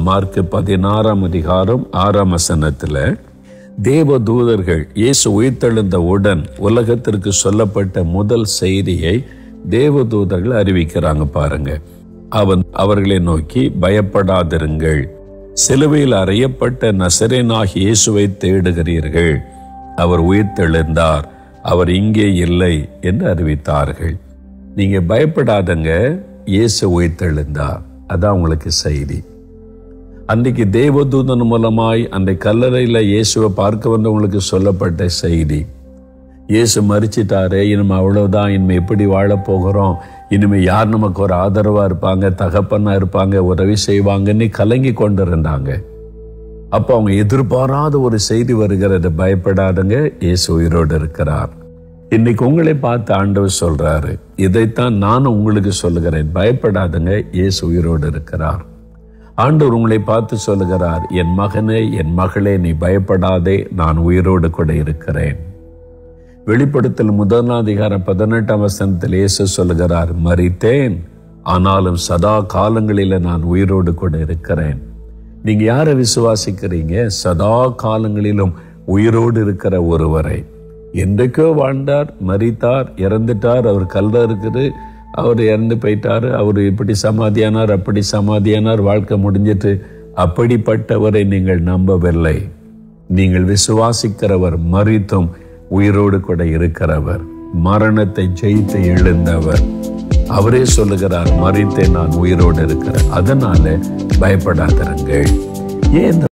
mark பதினாறாம் அதிகாரம் ஆறாம் வசனத்துல தேவ தூதர்கள் இயேசு உயிர்த்தெழுந்த உடன் உலகத்திற்கு சொல்லப்பட்ட முதல் செய்தியை தேவ தூதர்கள் அறிவிக்கிறாங்க பாருங்க அவன் அவர்களை நோக்கி பயப்படாதிருங்கள் சிலுவையில் அறையப்பட்ட நசரேனாகி இயேசுவை தேடுகிறீர்கள் அவர் உயிர்த்தெழுந்தார் அவர் இங்கே இல்லை என்று அறிவித்தார்கள் நீங்க பயப்படாதங்க இயேசு உயிர்த்தெழுந்தார் அதான் உங்களுக்கு செய்தி அன்றைக்கு தேவதூதன் மூலமாய் அந்த கல்லறையில் இயேசுவை பார்க்க வந்தவங்களுக்கு சொல்லப்பட்ட செய்தி இயேசு மறிச்சிட்டாரே இனிமே அவ்வளவுதான் இனிமே எப்படி வாழப் போகிறோம் இனிமே யார் நமக்கு ஒரு ஆதரவா இருப்பாங்க தகப்பனா இருப்பாங்க உதவி செய்வாங்கன்னு கலங்கி கொண்டிருந்தாங்க அப்போ அவங்க எதிர்பாராத ஒரு செய்தி வருகிறது பயப்படாதங்க இயேசு உயிரோடு இருக்கிறார் இன்னைக்கு உங்களை பார்த்து ஆண்டவர் சொல்றாரு இதைத்தான் நான் உங்களுக்கு சொல்லுகிறேன் பயப்படாதங்க இயேசு உயிரோடு இருக்கிறார் ஆண்டவர் உங்களை பார்த்து சொல்லுகிறார் என் மகனே என் மகளே நீ பயப்படாதே நான் உயிரோடு கூட இருக்கிறேன் வெளிப்படுத்தல் முதலாம் அதிகாரம் பதினெட்டாம் வசனத்தில் இயேசு சொல்லுகிறார் மறித்தேன் ஆனாலும் சதா காலங்களில நான் உயிரோடு கூட இருக்கிறேன் நீங்க யாரை விசுவாசிக்கிறீங்க சதா காலங்களிலும் உயிரோடு இருக்கிற ஒருவரை என்றைக்கோ வாழ்ந்தார் மறித்தார் இறந்துட்டார் அவர் கல்ல இருக்குது அவர் இறந்து போயிட்டாரு அவர் இப்படி சமாதியானார் அப்படி சமாதியானார் வாழ்க்கை முடிஞ்சிட்டு அப்படிப்பட்டவரை நீங்கள் நம்பவில்லை நீங்கள் விசுவாசிக்கிறவர் மறித்தும் உயிரோடு கூட இருக்கிறவர் மரணத்தை ஜெயித்து எழுந்தவர் அவரே சொல்லுகிறார் மறித்தே நான் உயிரோடு இருக்கிறேன் அதனால பயப்படாதிருங்கள் ஏன் இந்த